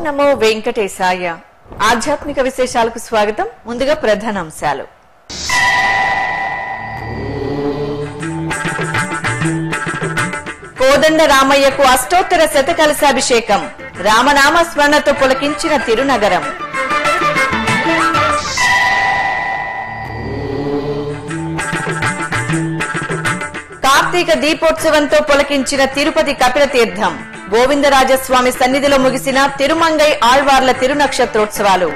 నమో వెంకటేశాయ ఆధ్యాత్మిక విశేషాలకు స్వాగతం ముందుగా ప్రధానాంశాలు కోదండ రామయ్యకు అష్టోత్తర శతకలశాభిషేకం రామనామ స్మరణతో పులకించిన తిరునగరం కార్తీక దీపోత్సవంతో పులకించిన తిరుపతి కపిల తీర్థం గోవిందరాజస్వామి సన్నిధిలో ముగిసిన తిరుమంగై ఆళ్వార్ల తిరునక్షత్రోత్సవాలు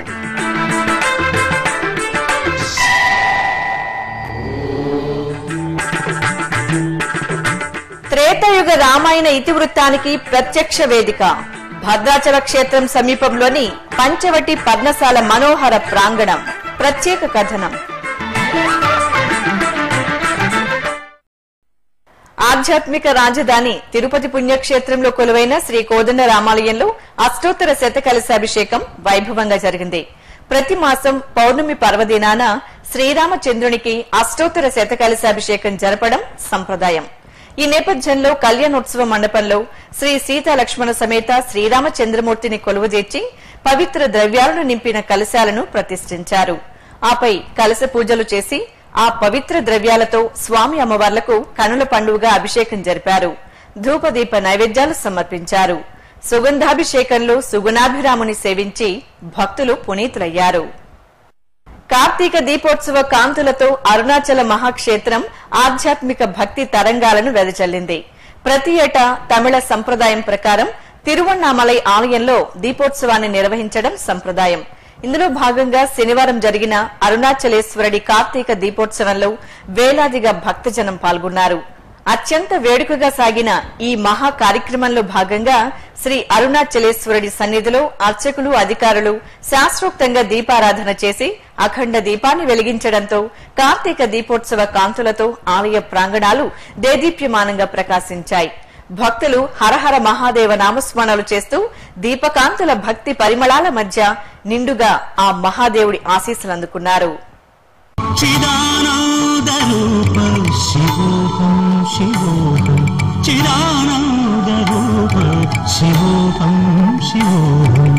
త్రేతాయుగ రామాయణ ఇతివృత్తానికి ప్రత్యక్ష వేదిక భద్రాచల క్షేత్రం సమీపంలోని పంచవటి పర్ణశాల మనోహర ప్రాంగణం ప్రత్యేక కథనం ఆధ్యాత్మిక రాజధాని తిరుపతి పుణ్యక్షేత్రంలో కొలువైన శ్రీ కోదండ రామాలయంలో అష్టోత్తర శతకలశాభిషేకం వైభవంగా జరిగింది ప్రతి మాసం పౌర్ణమి పర్వదినాన శ్రీరామచంద్రునికి అష్టోత్తర శతకలశాభిషేకం జరపడం సంప్రదాయం ఈ నేపథ్యంలో కళ్యాణోత్సవ మండపంలో శ్రీ సీతా లక్ష్మణ సమేత శ్రీరామచంద్రమూర్తిని కొలువుదీర్చి పవిత్ర ద్రవ్యాలను నింపిన కలశాలను ప్రతిష్ఠించారు ఆపై కలశ పూజలు చేసి ఆ పవిత్ర ద్రవ్యాలతో స్వామి అమ్మవార్లకు కనుల పండుగగా అభిషేకం జరిపారు ధూపదీప నైవేద్యాలు సమర్పించారు సుగంధాభిషేకంలో సుగుణాభిరాముని సేవించి భక్తులు పునీతులయ్యారు కార్తీక దీపోత్సవ కాంతులతో అరుణాచల మహాక్షేత్రం ఆధ్యాత్మిక భక్తి తరంగాలను వెదజల్లింది ప్రతి ఏటా తమిళ సంప్రదాయం ప్రకారం తిరువണ്ണామలై ఆలయంలో దీపోత్సవాన్ని నిర్వహించడం సంప్రదాయం ఇందులో భాగంగా శనివారం జరిగిన అరుణాచలేశ్వరుడి కార్తీక దీపోత్సవంలో వేలాదిగా భక్తజనం పాల్గొన్నారు అత్యంత వేడుకగా సాగిన ఈ మహా కార్యక్రమంలో భాగంగా శ్రీ అరుణాచలేశ్వరుడి సన్నిధిలో అర్చకులు అధికారులు శాస్త్రోక్తంగా దీపారాధన చేసి అఖండ దీపాన్ని వెలిగించడంతో కార్తీక దీపోత్సవ కాంతులతో ఆలయ ప్రాంగణాలు దేదీప్యమానంగా ప్రకాశించాయి భక్తులు హరహర మహాదేవ నామస్మరణలు చేస్తూ దీపకాంతుల భక్తి పరిమళాల మధ్య నిండుగా ఆ మహాదేవుడి ఆశీస్సులు అందుకున్నారు చిదానందరూప శివోహం శివోహం చిదానందరూప శివోహం శివోహం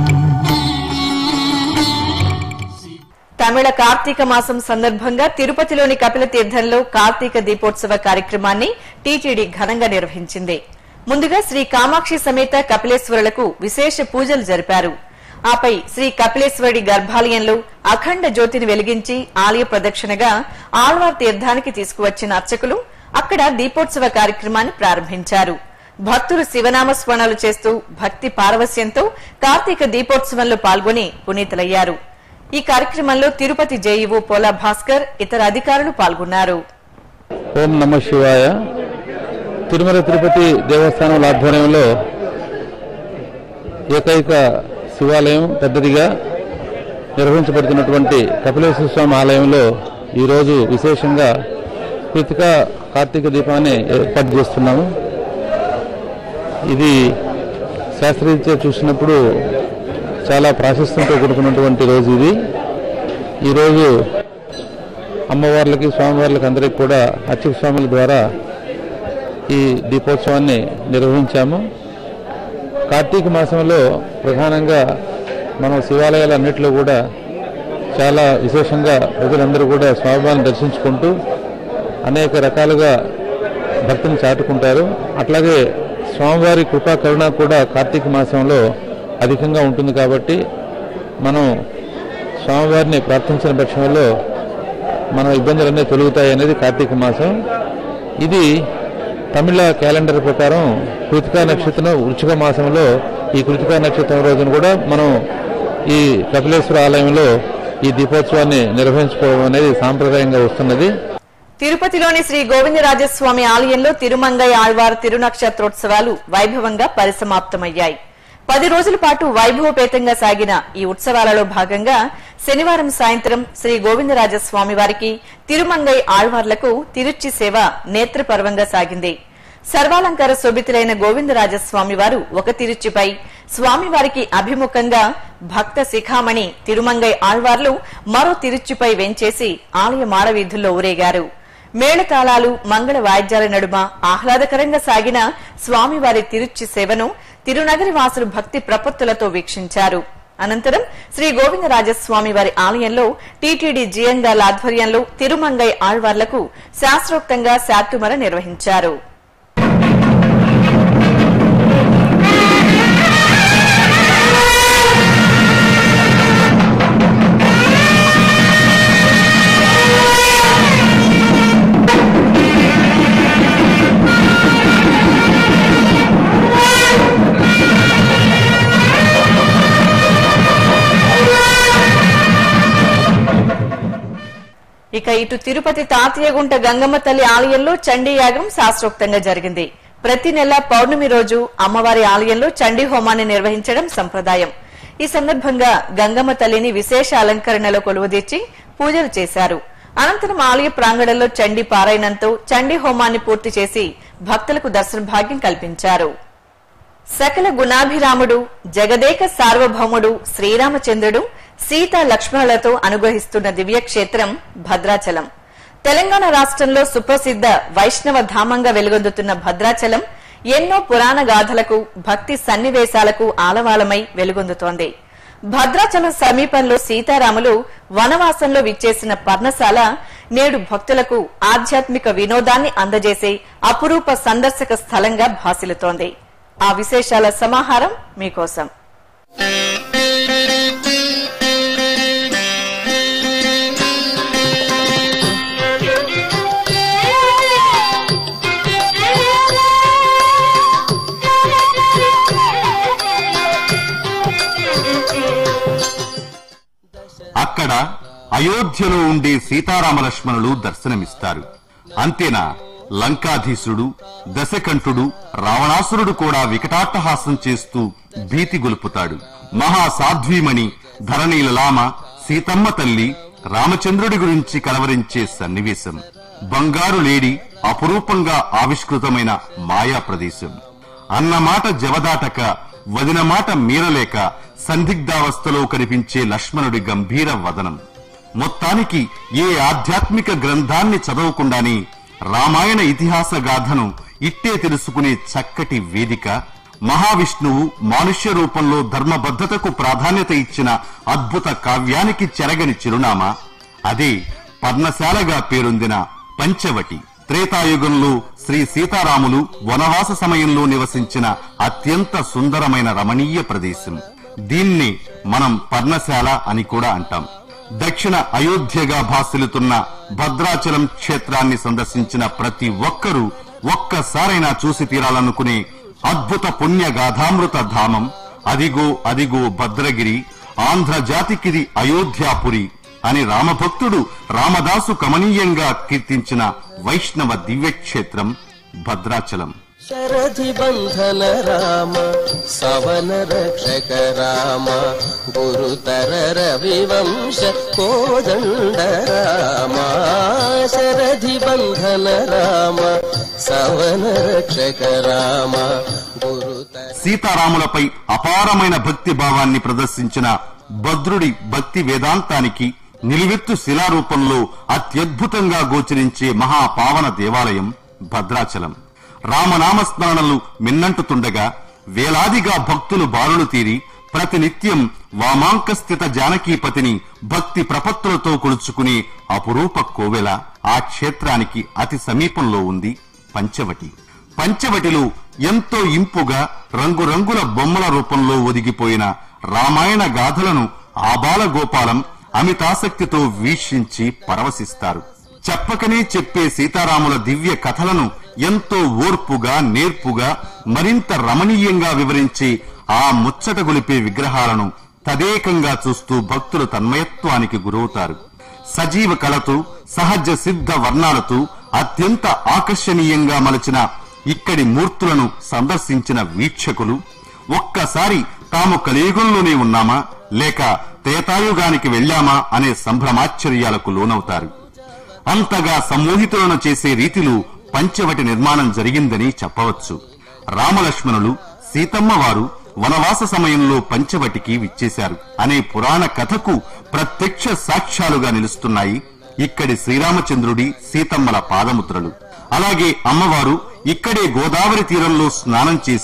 తమిళ కార్తీక మాసం సందర్భంగా తిరుపతిలోని కపిల తీర్థంలో కార్తీక దీపోత్సవ కార్యక్రమాన్ని టీటీడీ ఘనంగా నిర్వహించింది ముందుగా శ్రీ కామాక్షి సమేత కపిలేశ్వరులకు విశేష పూజలు జరిపారు ఆపై శ్రీ కపిలేశ్వరుడి గర్భాలయంలో అఖండ జ్యోతిని వెలిగించి ఆలయ ప్రదక్షిణగా ఆళ్వార్ తీర్థానికి తీసుకువచ్చిన అర్చకులు అక్కడ దీపోత్సవ కార్యక్రమాన్ని ప్రారంభించారు భక్తులు శివనామ స్మరణలు చేస్తూ భక్తి పారవస్యంతో కార్తీక దీపోత్సవంలో పాల్గొని పునీతులయ్యారు ఈ కార్యక్రమంలో తిరుపతి జేఈఓ పోలా భాస్కర్ ఇతర అధికారులు పాల్గొన్నారు ఓం నమ శివాయ తిరుమల తిరుపతి దేవస్థానం ఆధ్వర్యంలో ఏకైక శివాలయం పెద్దదిగా నిర్వహించబడుతున్నటువంటి కపిలేశ్వర స్వామి ఆలయంలో ఈరోజు విశేషంగా కృతిక కార్తీక దీపాన్ని ఏర్పాటు చేస్తున్నాము ఇది శాస్త్రీయ చూసినప్పుడు చాలా ప్రాశస్తంతో కూడుకున్నటువంటి రోజు ఇది ఈరోజు అమ్మవార్లకి స్వామివార్లకి అందరికీ కూడా అర్చక స్వాముల ద్వారా ఈ దీపోత్సవాన్ని నిర్వహించాము కార్తీక మాసంలో ప్రధానంగా మనం శివాలయాలన్నింటిలో కూడా చాలా విశేషంగా ప్రజలందరూ కూడా స్వామివారిని దర్శించుకుంటూ అనేక రకాలుగా భక్తిని చాటుకుంటారు అట్లాగే స్వామివారి కృపా కరుణ కూడా కార్తీక మాసంలో అధికంగా ఉంటుంది కాబట్టి మనం స్వామివారిని ప్రార్థించిన పక్షంలో మన ఇబ్బందులన్నీ తొలుగుతాయి అనేది కార్తీక మాసం ఇది తమిళ క్యాలెండర్ ప్రకారం కృతికా నక్షత్రం వృచ్చిక మాసంలో ఈ కృతికా నక్షత్రం రోజున కూడా మనం ఈ కపిలేశ్వర ఆలయంలో ఈ దీపోత్సవాన్ని నిర్వహించుకోవడం అనేది సాంప్రదాయంగా వస్తున్నది తిరుపతిలోని శ్రీ గోవిందరాజస్వామి ఆలయంలో తిరుమంగై ఆళ్వార్ తిరునక్షత్రోత్సవాలు వైభవంగా పరిసమాప్తమయ్యాయి పది రోజుల పాటు వైభవపేతంగా సాగిన ఈ ఉత్సవాలలో భాగంగా శనివారం సాయంత్రం శ్రీ గోవిందరాజస్వామి వారికి తిరుమంగై ఆళ్వార్లకు తిరుచి సేవ నేత్రపర్వంగా సాగింది సర్వాలంకార శోభితులైన గోవిందరాజస్వామి వారు ఒక తిరుచిపై స్వామివారికి అభిముఖంగా భక్త శిఖామణి తిరుమంగై ఆళ్వార్లు మరో తిరుచిపై వెంచేసి ఆలయ మాడవీధుల్లో ఊరేగారు మేళతాళాలు మంగళ వాయిద్యాల నడుమ ఆహ్లాదకరంగా సాగిన స్వామివారి తిరుచి సేవను తిరునగరి వాసులు భక్తి ప్రపత్తులతో వీక్షించారు అనంతరం శ్రీ గోవిందరాజస్వామి వారి ఆలయంలో టీటీడీ జియంగాల ఆధ్వర్యంలో తిరుమంగై ఆళ్వార్లకు శాస్త్రోక్తంగా శాత్తుమర నిర్వహించారు ఇక ఇటు తిరుపతి తాతయ్యగుంట గంగమ్మ తల్లి ఆలయంలో చండీ యాగం శాస్త్రోక్తంగా జరిగింది ప్రతి నెల పౌర్ణమి రోజు అమ్మవారి ఆలయంలో చండీ హోమాన్ని నిర్వహించడం సంప్రదాయం ఈ సందర్భంగా గంగమ్మ తల్లిని విశేష అలంకరణలో కొలువుదీర్చి పూజలు చేశారు అనంతరం ఆలయ ప్రాంగణంలో చండీ పారాయణంతో చండీ హోమాన్ని పూర్తి చేసి భక్తులకు దర్శన భాగ్యం కల్పించారు సకల గుణాభిరాముడు జగదేక సార్వభౌముడు శ్రీరామచంద్రుడు సీత లక్ష్మణులతో అనుగ్రహిస్తున్న దివ్యక్షేత్రం భద్రాచలం తెలంగాణ రాష్ట్రంలో సుప్రసిద్ధ వైష్ణవ ధామంగా వెలుగొందుతున్న భద్రాచలం ఎన్నో పురాణ గాథలకు భక్తి సన్నివేశాలకు ఆలవాలమై వెలుగొందుతోంది భద్రాచలం సమీపంలో సీతారాములు వనవాసంలో విచ్చేసిన పర్ణశాల నేడు భక్తులకు ఆధ్యాత్మిక వినోదాన్ని అందజేసే అపురూప సందర్శక స్థలంగా భాసిల్లుతోంది ఆ విశేషాల సమాహారం మీకోసం అక్కడ అయోధ్యలో ఉండే సీతారామ లక్ష్మణులు దర్శనమిస్తారు అంతేనా లంకాధీశుడు దశకంఠుడు రావణాసురుడు కూడా వికటాట్టహాసం చేస్తూ భీతి గొలుపుతాడు మహాసాధ్వీమణి ధరణీలలామ సీతమ్మ తల్లి రామచంద్రుడి గురించి కలవరించే సన్నివేశం బంగారు లేడి అపురూపంగా ఆవిష్కృతమైన మాయా ప్రదేశం అన్నమాట జవదాటక వదిన మాట మీరలేక సందిగ్ధావస్థలో కనిపించే లక్ష్మణుడి గంభీర వదనం మొత్తానికి ఏ ఆధ్యాత్మిక గ్రంథాన్ని చదవకుండానే రామాయణ ఇతిహాస గాథను ఇట్టే తెలుసుకునే చక్కటి వేదిక మహావిష్ణువు మానుష్య రూపంలో ధర్మబద్ధతకు ప్రాధాన్యత ఇచ్చిన అద్భుత కావ్యానికి చెరగని చిరునామా అదే పర్ణశాలగా పేరొందిన పంచవటి త్రేతాయుగంలో శ్రీ సీతారాములు వనవాస సమయంలో నివసించిన అత్యంత సుందరమైన రమణీయ ప్రదేశం దీన్ని మనం పర్ణశాల అని కూడా అంటాం దక్షిణ అయోధ్యగా భాసిల్లుతున్న భద్రాచలం క్షేత్రాన్ని సందర్శించిన ప్రతి ఒక్కరూ ఒక్కసారైనా చూసి తీరాలనుకునే అద్భుత పుణ్య గాథామృత ధామం అదిగో అదిగో భద్రగిరి ఆంధ్ర జాతికిది అయోధ్యాపురి అని రామభక్తుడు రామదాసు కమనీయంగా కీర్తించిన వైష్ణవ దివ్యక్షేత్రం భద్రాచలం శరధి బంధన రామ సవన రక్షక రామ గురుతర రవివంశ కోదండ రామ శరధి బంధన రామ సవన రక్షక రామ గురుతర సీతారాములపై అపారమైన భక్తి భావాన్ని ప్రదర్శించిన భద్రుడి భక్తి వేదాంతానికి నిలువెత్తు శిలారూపంలో అత్యద్భుతంగా గోచరించే మహాపావన దేవాలయం భద్రాచలం రామనామస్మరణలు మిన్నంటుతుండగా వేలాదిగా భక్తులు బారులు తీరి ప్రతినిత్యం వామాంకస్థిత జానకీపతిని భక్తి ప్రపత్తులతో కొలుచుకునే అపురూప కోవెల ఆ క్షేత్రానికి అతి సమీపంలో ఉంది పంచవటి పంచవటిలో ఎంతో ఇంపుగా రంగురంగుల బొమ్మల రూపంలో ఒదిగిపోయిన రామాయణ గాథలను ఆబాల గోపాలం అమితాసక్తితో వీక్షించి పరవశిస్తారు చెప్పకనే చెప్పే సీతారాముల దివ్య కథలను ఎంతో ఓర్పుగా నేర్పుగా మరింత రమణీయంగా వివరించే ఆ ముచ్చట గొలిపే విగ్రహాలను తదేకంగా చూస్తూ భక్తులు తన్మయత్వానికి గురవుతారు సజీవ కళతో సహజ సిద్ధ వర్ణాలతో అత్యంత ఆకర్షణీయంగా మలచిన ఇక్కడి మూర్తులను సందర్శించిన వీక్షకులు ఒక్కసారి తాము కలియుగంలోనే ఉన్నామా లేక త్రేతాయుగానికి వెళ్ళామా అనే సంభ్రమాశ్చర్యాలకు లోనవుతారు అంతగా సమ్మోహితులను చేసే రీతిలో పంచవటి నిర్మాణం జరిగిందని చెప్పవచ్చు రామలక్ష్మణులు సీతమ్మ వారు వనవాస సమయంలో పంచవటికి విచ్చేశారు అనే పురాణ కథకు ప్రత్యక్ష సాక్ష్యాలుగా నిలుస్తున్నాయి ఇక్కడి శ్రీరామచంద్రుడి సీతమ్మల పాదముద్రలు అలాగే అమ్మవారు ఇక్కడే గోదావరి తీరంలో స్నానం చేసి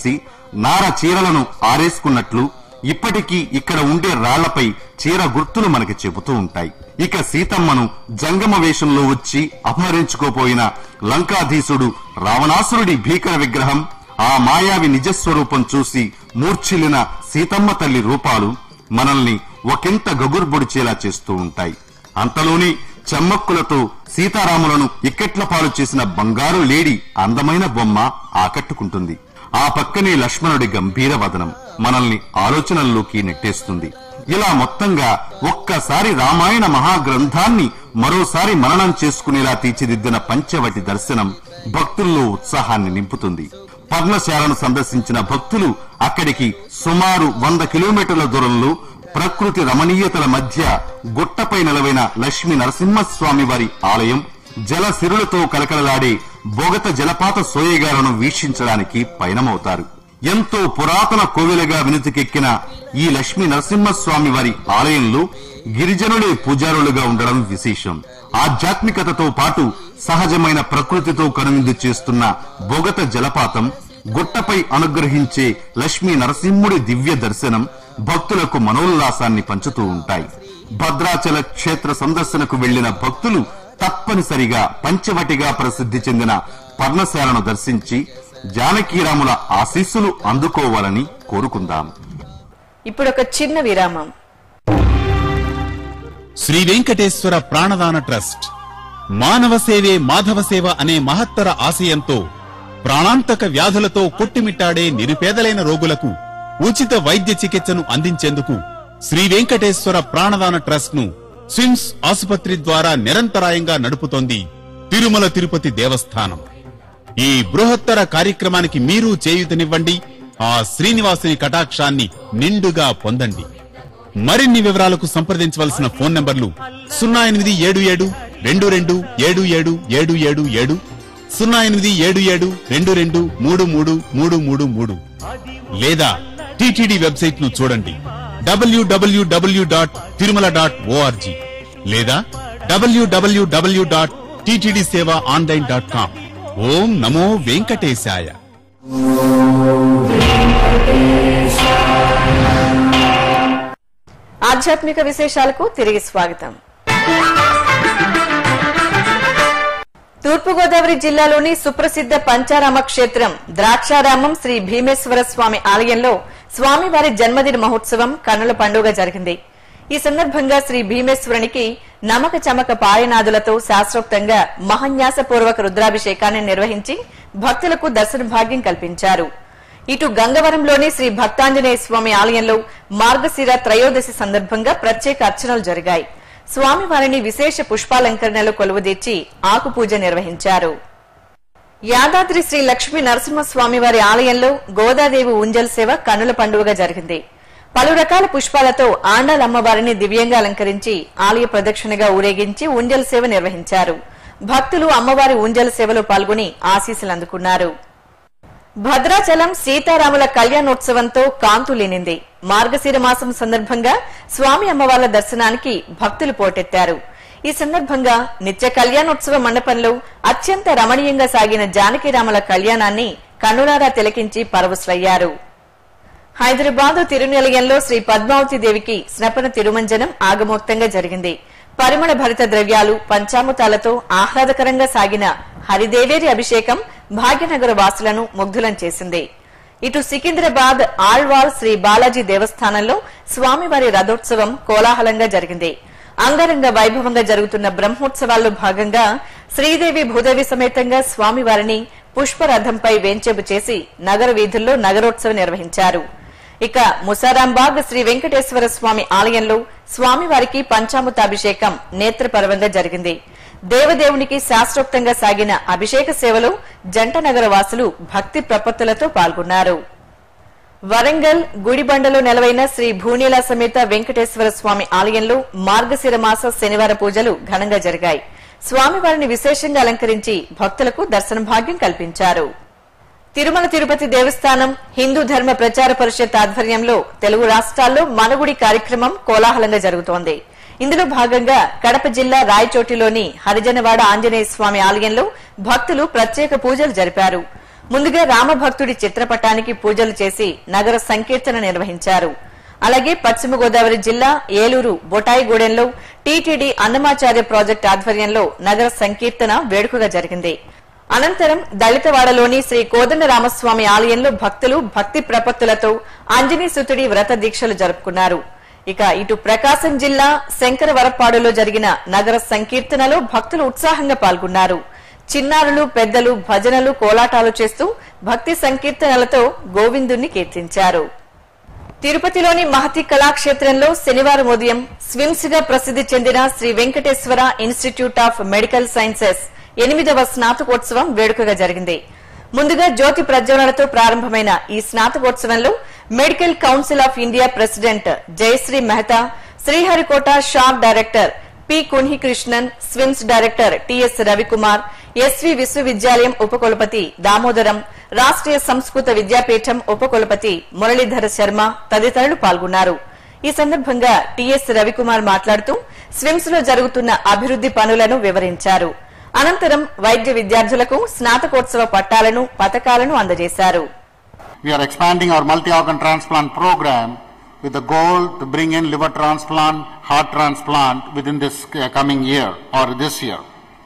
నార చీరలను ఆరేసుకున్నట్లు ఇప్పటికీ ఇక్కడ ఉండే రాళ్లపై చీర గుర్తులు మనకి చెబుతూ ఉంటాయి ఇక సీతమ్మను జంగమ వేషంలో వచ్చి అపహరించుకోపోయిన లంకాధీశుడు రావణాసురుడి భీకర విగ్రహం ఆ మాయావి నిజస్వరూపం చూసి మూర్ఛిల్లిన సీతమ్మ తల్లి రూపాలు మనల్ని ఒకంత గగుర్బొడిచేలా చేస్తూ ఉంటాయి అంతలోనే చెమ్మక్కులతో సీతారాములను ఇక్కట్ల పాలు చేసిన బంగారు లేడి అందమైన బొమ్మ ఆకట్టుకుంటుంది ఆ పక్కనే లక్ష్మణుడి గంభీర వదనం మనల్ని ఆలోచనల్లోకి నెట్టేస్తుంది ఇలా మొత్తంగా ఒక్కసారి రామాయణ మహాగ్రంథాన్ని మరోసారి మననం చేసుకునేలా తీర్చిదిద్దిన పంచవటి దర్శనం భక్తుల్లో ఉత్సాహాన్ని నింపుతుంది పర్ణశాలను సందర్శించిన భక్తులు అక్కడికి సుమారు వంద కిలోమీటర్ల దూరంలో ప్రకృతి రమణీయతల మధ్య గుట్టపై నిలవైన లక్ష్మీ నరసింహస్వామి వారి ఆలయం జల సిరులతో కలకలలాడే బొగత జలపాత సోయగాలను వీక్షించడానికి పయనమవుతారు ఎంతో పురాతన కోవెలగా వినుతికెక్కిన ఈ లక్ష్మీ నరసింహస్వామి వారి ఆలయంలో గిరిజనులే పూజారులుగా ఉండడం విశేషం ఆధ్యాత్మికతతో పాటు సహజమైన ప్రకృతితో కనువిందు చేస్తున్న బొగత జలపాతం గుట్టపై అనుగ్రహించే లక్ష్మీ నరసింహుడి దివ్య దర్శనం భక్తులకు మనోల్లాసాన్ని పంచుతూ ఉంటాయి భద్రాచల క్షేత్ర సందర్శనకు వెళ్లిన భక్తులు తప్పనిసరిగా పంచవటిగా ప్రసిద్ధి చెందిన పర్ణశాలను దర్శించి జానకీరాముల ఆశీస్సులు అందుకోవాలని కోరుకుందాం ఇప్పుడు ఒక చిన్న విరామం శ్రీ వెంకటేశ్వర ప్రాణదాన ట్రస్ట్ మానవ సేవే మాధవ సేవ అనే మహత్తర ఆశయంతో ప్రాణాంతక వ్యాధులతో కొట్టుమిట్టాడే నిరుపేదలైన రోగులకు ఉచిత వైద్య చికిత్సను అందించేందుకు శ్రీ వెంకటేశ్వర ప్రాణదాన ట్రస్ట్ ను స్విమ్స్ ఆసుపత్రి ద్వారా నిరంతరాయంగా నడుపుతోంది తిరుమల తిరుపతి దేవస్థానం ఈ బృహత్తర కార్యక్రమానికి మీరు చేయూతనివ్వండి ఆ శ్రీనివాసుని కటాక్షాన్ని నిండుగా పొందండి మరిన్ని వివరాలకు సంప్రదించవలసిన ఫోన్ నంబర్లు సున్నా ఎనిమిది ఏడు ఏడు రెండు రెండు ఏడు ఏడు ఏడు ఏడు ఏడు సున్నా ఎనిమిది ఏడు ఏడు రెండు రెండు మూడు మూడు మూడు మూడు మూడు లేదా టిటిడి వెబ్సైట్ ను చూడండి W W W dot Tirumala dot O R G లేదా W W W dot TTD seva online dot com ఓం నమో వెంకటేశాయ ఆధ్యాత్మిక విశేషాలకు తిరిగి స్వాగతం తూర్పుగోదావరి జిల్లాలోని సుప్రసిద్ధ పంచారామ క్షేత్రం ద్రాక్షారామం శ్రీ భీమేశ్వర స్వామి ఆలయంలో స్వామివారి జన్మదిన మహోత్సవం కన్నుల పండుగ జరిగింది ఈ సందర్భంగా శ్రీ భీమేశ్వరునికి నమక చమక పాయనాదులతో శాస్త్రోక్తంగా మహన్యాసపూర్వక రుద్రాభిషేకాన్ని నిర్వహించి భక్తులకు దర్శన భాగ్యం కల్పించారు ఇటు గంగవరంలోని శ్రీ భక్తాంజనేయ స్వామి ఆలయంలో మార్గశిర త్రయోదశి సందర్భంగా ప్రత్యేక అర్చనలు జరిగాయి స్వామివారిని విశేష పుష్పాలంకరణలో కొలువుదీర్చి ఆకు పూజ నిర్వహించారు యాదాద్రి శ్రీ లక్ష్మీ నరసింహస్వామి వారి ఆలయంలో గోదాదేవి ఉంజల్ సేవ కన్నుల పండుగగా జరిగింది పలు రకాల పుష్పాలతో ఆండాల అమ్మవారిని దివ్యంగా అలంకరించి ఆలయ ప్రదక్షిణగా ఊరేగించి ఉంజల్ సేవ నిర్వహించారు భక్తులు అమ్మవారి ఉంజల్ సేవలో పాల్గొని ఆశీస్సులు అందుకున్నారు భద్రాచలం సీతారాముల కళ్యాణోత్సవంతో కాంతులేనింది మార్గశిర మాసం సందర్భంగా స్వామి అమ్మవార్ల దర్శనానికి భక్తులు పోటెత్తారు ఈ సందర్భంగా నిత్య కళ్యాణోత్సవ మండపంలో అత్యంత రమణీయంగా సాగిన జానకిరాముల కళ్యాణాన్ని కన్నులారా తిలకించి పరవశులయ్యారు హైదరాబాద్ తిరునిలయంలో శ్రీ పద్మావతి దేవికి స్నపన తిరుమంజనం ఆగమోక్తంగా జరిగింది పరిమళ భరిత ద్రవ్యాలు పంచామృతాలతో ఆహ్లాదకరంగా సాగిన హరిదేవేరి అభిషేకం భాగ్యనగర వాసులను ముగ్ధులం చేసింది ఇటు సికింద్రాబాద్ ఆళ్వాల్ శ్రీ బాలాజీ దేవస్థానంలో స్వామివారి రథోత్సవం కోలాహలంగా జరిగింది అంగరంగ వైభవంగా జరుగుతున్న బ్రహ్మోత్సవాల్లో భాగంగా శ్రీదేవి భూదేవి సమేతంగా స్వామివారిని పుష్పరథంపై వేంచేపు చేసి నగర వీధుల్లో నగరోత్సవం నిర్వహించారు ఇక ముసారాంబాగ్ శ్రీ వెంకటేశ్వర స్వామి ఆలయంలో స్వామివారికి పంచామృతాభిషేకం నేత్రపర్వంగా జరిగింది దేవదేవునికి శాస్త్రోక్తంగా సాగిన అభిషేక సేవలో జంట నగర వాసులు భక్తి ప్రపత్తులతో పాల్గొన్నారు వరంగల్ గుడిబండలో నెలవైన శ్రీ భూనీల సమేత వెంకటేశ్వర స్వామి ఆలయంలో మార్గశిర మాస శనివార పూజలు ఘనంగా జరిగాయి స్వామివారిని విశేషంగా అలంకరించి భక్తులకు దర్శన భాగ్యం కల్పించారు తిరుమల తిరుపతి దేవస్థానం హిందూ ధర్మ ప్రచార పరిషత్ ఆధ్వర్యంలో తెలుగు రాష్ట్రాల్లో మనగుడి కార్యక్రమం కోలాహలంగా జరుగుతోంది ఇందులో భాగంగా కడప జిల్లా రాయచోటిలోని హరిజనవాడ ఆంజనేయ స్వామి ఆలయంలో భక్తులు ప్రత్యేక పూజలు జరిపారు ముందుగా రామభక్తుడి చిత్రపటానికి పూజలు చేసి నగర సంకీర్తన నిర్వహించారు అలాగే పశ్చిమ గోదావరి జిల్లా ఏలూరు బొటాయిగూడెంలో టీటీడీ అన్నమాచార్య ప్రాజెక్టు ఆధ్వర్యంలో నగర సంకీర్తన వేడుకగా జరిగింది అనంతరం దళితవాడలోని శ్రీ కోదండరామస్వామి ఆలయంలో భక్తులు భక్తి ప్రపత్తులతో అంజనీ సుతుడి వ్రత దీక్షలు జరుపుకున్నారు ఇక ఇటు ప్రకాశం జిల్లా శంకరవరపాడులో జరిగిన నగర సంకీర్తనలో భక్తులు ఉత్సాహంగా పాల్గొన్నారు చిన్నారులు పెద్దలు భజనలు కోలాటాలు చేస్తూ భక్తి సంకీర్తనలతో గోవిందుణ్ణి కీర్తించారు తిరుపతిలోని మహతి కళాక్షేత్రంలో శనివారం ఉదయం స్విమ్స్ గా ప్రసిద్ది చెందిన Sri Venkateswara institute of medical sciences ఎనిమిదవ స్నాతకోత్సవం వేడుకగా జరిగింది ముందుగా జ్యోతి ప్రజ్వలనతో ప్రారంభమైన ఈ స్నాతకోత్సవంలో medical council of India president Jayashree Mehta Sriharikota SHAR director P Kunhikrishnan SVIMS director TS Ravikumar SV విశ్వవిద్యాలయం ఉపకులపతి దామోదరం రాష్ట్రీయ సంస్కృత విద్యాపీఠం ఉపకులపతి మురళీధర శర్మ తదితరులు పాల్గొన్నారు ఈ సందర్భంగా టిఎస్ రవికుమార్ మాట్లాడుతూ స్విమ్స్ లో జరుగుతున్న అభివృద్ది పనులను వివరించారు అనంతరం వైద్య విద్యార్థులకు స్నాతకోత్సవ పట్టాలను పథకాలను అందజేశారు We are expanding our multi-organ transplant program with the goal to bring in liver transplant, heart transplant within this uh, coming year or this year.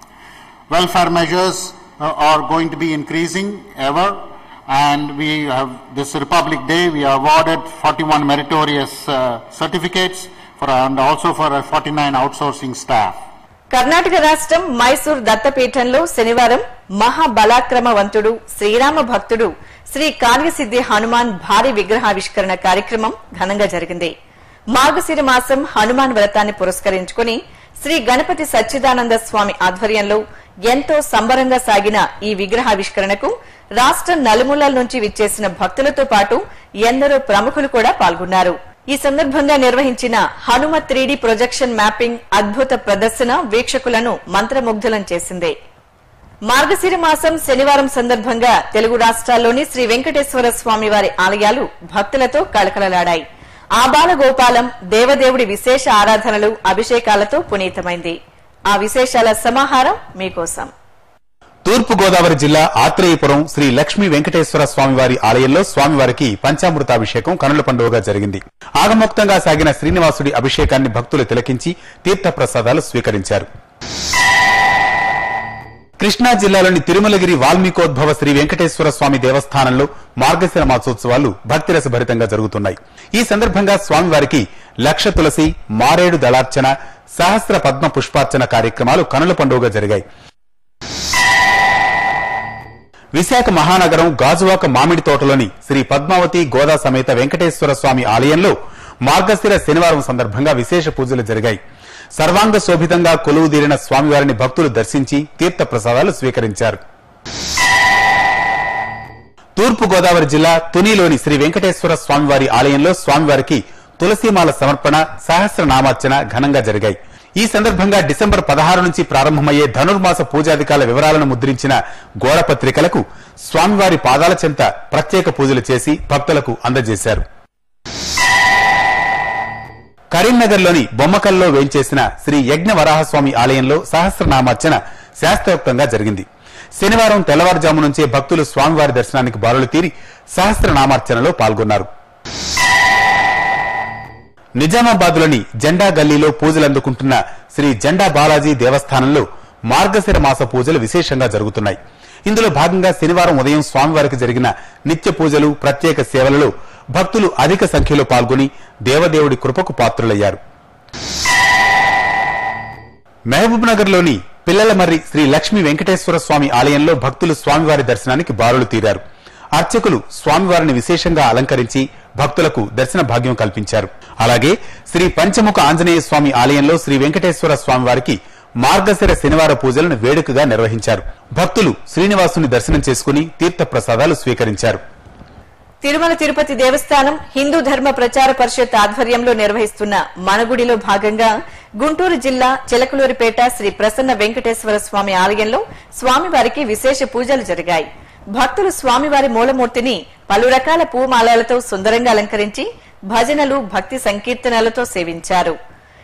Welfare measures uh, are going to be increasing ever and we have this Republic Day we awarded 41 meritorious uh, certificates for and also for uh, 49 outsourcing staff. Karnataka రాష్ట్రం మైసూర్ దత్తపీఠంలో శనివారం మహాబలాక్రమవంతుడు శ్రీరామ భక్తుడు శ్రీ కార్యసిద్ధి హనుమాన్ భారీ విగ్రహావిష్కరణ కార్యక్రమం ఘనంగా జరిగింది మార్గశిర మాసం హనుమాన్ వ్రతాన్ని పురస్కరించుకుని శ్రీ గణపతి సచ్చిదానంద స్వామి ఆధ్వర్యంలో ఎంతో సంబరంగా సాగిన ఈ విగ్రహావిష్కరణకు రాష్ట్ర నలుమూలల నుంచి విచ్చేసిన భక్తులతో పాటు ఎందరో ప్రముఖులు కూడా పాల్గొన్నారు ఈ సందర్భంగా నిర్వహించిన హనుమ త్రీడీ ప్రొజెక్షన్ మ్యాపింగ్ అద్భుత ప్రదర్శన వీక్షకులను మంత్రముగ్ధులం చేసింది మార్గశిర మాసం శనివారం సందర్భంగా తెలుగు రాష్ట్రాల్లోని శ్రీ వెంకటేశ్వర స్వామి వారి ఆలయాలు భక్తులతో కళకళలాడాయి ఆబాల గోపాలం దేవదేవుడి విశేష ఆరాధనలు అభిషేకాలతో పునీతమైంది ఆ విశేషాల సమాహారం మీకోసం తూర్పు గోదావరి జిల్లా ఆత్రేయపురం శ్రీ లక్ష్మీ వెంకటేశ్వర స్వామివారి ఆలయంలో స్వామివారికి పంచామృతాభిషేకం కనుల పండుగగా జరిగింది ఆగమోక్తంగా సాగిన శ్రీనివాసుడి అభిషేకాన్ని భక్తులు తిలకించి తీర్థప్రసాదాలు స్వీకరించారు కృష్ణా జిల్లాలోని తిరుమలగిరి వాల్మీకోద్భవ శ్రీ వెంకటేశ్వర స్వామి దేవస్థానంలో మార్గశిర మాసోత్సవాలు భక్తిరస భరితంగా జరుగుతున్నాయి ఈ సందర్భంగా స్వామివారికి లక్ష తులసి మారేడు దళార్చన సహస్ర పద్మ పుష్పార్చన కార్యక్రమాలు కనుల పండుగగా జరిగాయి విశాఖ మహానగరం గాజువాక మామిడి తోటలోని శ్రీ పద్మావతి గోదా సమేత వెంకటేశ్వర స్వామి ఆలయంలో మార్గశిర శనివారం సందర్భంగా విశేష పూజలు జరిగాయి సర్వాంగ శోభితంగా కొలువుదీరిన స్వామివారిని భక్తులు దర్శించి తీర్థ ప్రసాదాలు స్వీకరించారు తూర్పు గోదావరి జిల్లా తునిలోని శ్రీ వెంకటేశ్వర స్వామివారి ఆలయంలో స్వామివారికి తులసీమాల సమర్పణ సహస్రనామార్చన ఘనంగా జరిగాయి ఈ సందర్భంగా డిసెంబర్ పదహారు నుంచి ప్రారంభమయ్యే ధనుర్మాస పూజాధికాల వివరాలను ముద్రించిన గోడ పత్రికలకు స్వామివారి పాదాల చెంత ప్రత్యేక పూజలు చేసి భక్తులకు అందజేశారు కరీంనగర్లోని బొమ్మకల్లో వేంచేసిన శ్రీ యజ్ఞ వరాహస్వామి ఆలయంలో సహస్రనామార్చన శాస్త్రోక్తంగా జరిగింది శనివారం తెల్లవారుజాము నుంచే భక్తులు స్వామివారి దర్శనానికి బారులు తీరి సహస్రనామార్చనలో పాల్గొన్నారు నిజామాబాద్లోని జెండా గల్లీలో పూజలు అందుకుంటున్న శ్రీ జెండా బాలాజీ దేవస్థానంలో మార్గశిర మాస పూజలు విశేషంగా జరుగుతున్నాయి ఇందులో భాగంగా శనివారం ఉదయం స్వామివారికి జరిగిన నిత్య పూజలు ప్రత్యేక సేవలలో భక్తులు అధిక సంఖ్యలో పాల్గొని దేవదేవుడి కృపకు పాత్రులయ్యారు మహబూబ్ నగర్ లోని పిల్లలమర్రి శ్రీ లక్ష్మీ వెంకటేశ్వర స్వామి ఆలయంలో భక్తులు స్వామివారి దర్శనానికి బారులు తీరారు అర్చకులు స్వామివారిని విశేషంగా అలంకరించి భక్తులకు దర్శన భాగ్యం కల్పించారు అలాగే శ్రీ పంచముఖ ఆంజనేయ స్వామి ఆలయంలో శ్రీ వెంకటేశ్వర స్వామివారికి మార్గశిర శనివార పూజలను వేడుకగా నిర్వహించారు భక్తులు శ్రీనివాసుని దర్శనం చేసుకుని తీర్థ ప్రసాదాలు స్వీకరించారు తిరుమల తిరుపతి దేవస్థానం హిందూ ధర్మ ప్రచార పరిషత్ ఆధ్వర్యంలో నిర్వహిస్తున్న మనగుడిలో భాగంగా గుంటూరు జిల్లా చిలకలూరిపేట శ్రీ ప్రసన్న వెంకటేశ్వర స్వామి ఆలయంలో స్వామివారికి విశేష పూజలు జరిగాయి భక్తులు స్వామివారి మూలమూర్తిని పలు రకాల పూమాలలతో సుందరంగా అలంకరించి భజనలు భక్తి సంకీర్తనలతో సేవించారు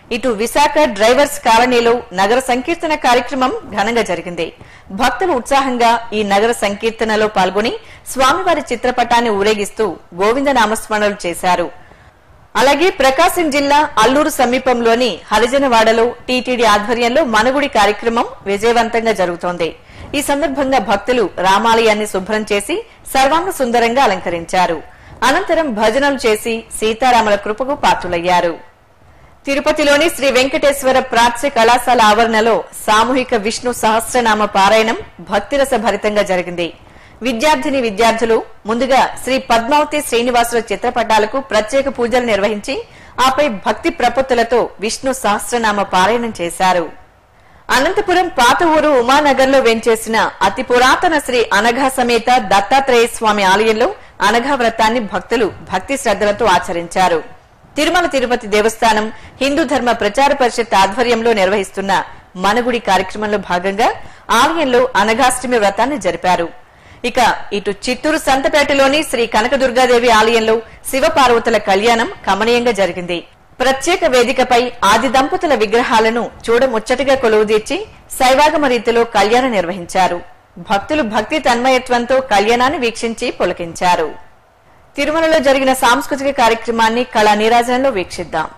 ఇటు విశాఖ డ్రైవర్స్ కాలనీలో నగర సంకీర్తన కార్యక్రమం ఘనంగా జరిగింది భక్తులు ఉత్సాహంగా ఈ నగర సంకీర్తనలో పాల్గొని స్వామివారి చిత్రపటాన్ని ఊరేగిస్తూ గోవింద నామస్మరణలు చేశారు అలాగే ప్రకాశం జిల్లా అల్లూరు సమీపంలోని హరిజనవాడలో టీటీడీ ఆధ్వర్యంలో మనగుడి కార్యక్రమం విజయవంతంగా జరుగుతోంది ఈ సందర్భంగా భక్తులు రామాలయాన్ని శుభ్రం చేసి సర్వాంగ సుందరంగా అలంకరించారు అనంతరం భజనలు చేసి సీతారాముల కృపకు పాత్రులయ్యారు తిరుపతిలోని శ్రీ వెంకటేశ్వర ప్రాచ్య కళాశాల ఆవరణలో సామూహిక విష్ణు సహస్రనామ పారాయణం భక్తిరస భరితంగా జరిగింది విద్యార్థిని విద్యార్థులు ముందుగా శ్రీ పద్మావతి శ్రీనివాసుల చిత్రపటాలకు ప్రత్యేక పూజలు నిర్వహించి ఆపై భక్తి ప్రపత్తులతో విష్ణు సహస్రనామ పారాయణం చేశారు అనంతపురం పాత ఊరు ఉమానగర్లో వెంచేసిన అతి పురాతన శ్రీ అనఘా సమేత దత్తాత్రేయ స్వామి ఆలయంలో అనఘా వ్రతాన్ని భక్తులు భక్తి శ్రద్దలతో ఆచరించారు తిరుమల తిరుపతి దేవస్థానం హిందూ ధర్మ ప్రచార పరిషత్ ఆధ్వర్యంలో నిర్వహిస్తున్న మనగుడి కార్యక్రమంలో భాగంగా ఆలయంలో అనఘాష్టమి వ్రతాన్ని జరిపారు ఇక ఇటు చిత్తూరు సంతపేటలోని శ్రీ కనకదుర్గాదేవి ఆలయంలో శివపార్వతుల కళ్యాణం కమనీయంగా జరిగింది ప్రత్యేక వేదికపై ఆది దంపతుల విగ్రహాలను చూడముచ్చటగా కొలువుదీర్చి శైవాగమ రీతిలో కళ్యాణం నిర్వహించారు భక్తులు భక్తి తన్మయత్వంతో కళ్యాణాన్ని వీక్షించి పులకించారు తిరుమలలో జరిగిన సాంస్కృతిక కార్యక్రమాన్ని కళా నీరాజనంలో వీక్షిద్దాం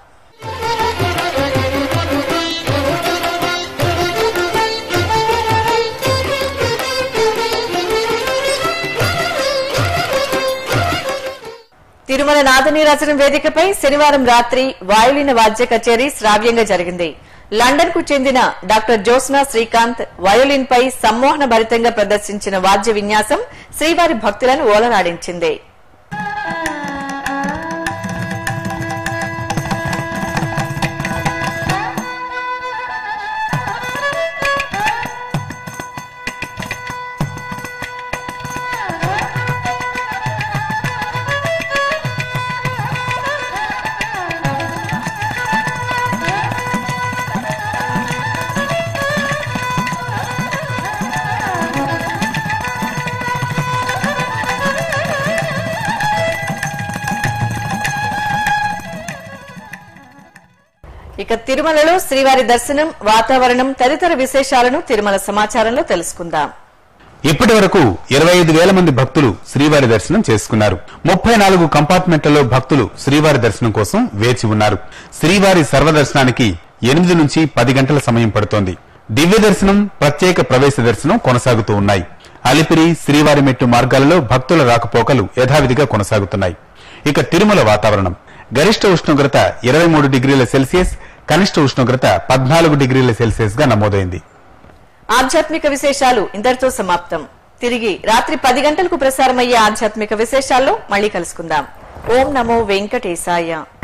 తిరుమల నాదనీరాజనం వేదికపై శనివారం రాత్రి వాయులిన వాద్య కచేరీ శ్రావ్యంగా జరిగింది లండన్ కు చెందిన డాక్టర్ జ్యోత్స్నా శ్రీకాంత్ వయోలిన్ పై సమ్మోహన భరితంగా ప్రదర్శించిన వాద్య విన్యాసం శ్రీవారి భక్తులను ఓలలాడించింది ఇక తిరుమలలో శ్రీవారి దర్శనం వాతావరణం తదితర విశేషాలను తిరుమల సమాచారంలో తెలుసుకుందాం ఇప్పటి వరకు ఇరవై ఐదు వేల మంది భక్తులు శ్రీవారి దర్శనం చేసుకున్నారు ముప్పై నాలుగు కంపార్ట్మెంట్లలో భక్తులు శ్రీవారి దర్శనం కోసం వేచి ఉన్నారు శ్రీవారి సర్వదర్శనానికి ఎనిమిది నుంచి పది గంటల సమయం పడుతోంది దివ్య దర్శనం ప్రత్యేక ప్రవేశ దర్శనం కొనసాగుతూ ఉన్నాయి అలిపిరి శ్రీవారి మెట్టు మార్గాలలో భక్తుల రాకపోకలు యథావిధిగా కొనసాగుతున్నాయి ఇక తిరుమల వాతావరణం గరిష్ట ఉష్ణోగ్రత ఇరవై మూడు డిగ్రీల సెల్సియస్ కనిష్ట ఉష్ణోగ్రత పద్నాలుగు డిగ్రీల సెల్సియస్ గా నమోదైంది ఆధ్యాత్మిక విశేషాలు ఇంతటితో సమాప్తం తిరిగి రాత్రి పది గంటలకు ప్రసారమయ్యే ఆధ్యాత్మిక విశేషాల్లో మళ్ళీ కలుసుకుందాం ఓం నమో వెంకటేశాయ